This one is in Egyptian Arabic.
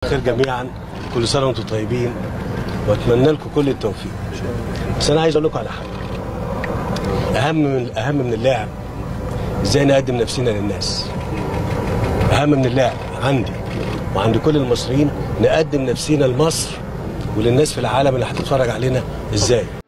خير جميعا كل سنه وانتم طيبين واتمنى لكم كل التوفيق بس انا عايز اقول لكم على حاجه اهم من اهم من اللاعب ازاي نقدم نفسنا للناس اهم من اللاعب عندي وعند كل المصريين نقدم نفسنا لمصر وللناس في العالم اللي هتتفرج علينا ازاي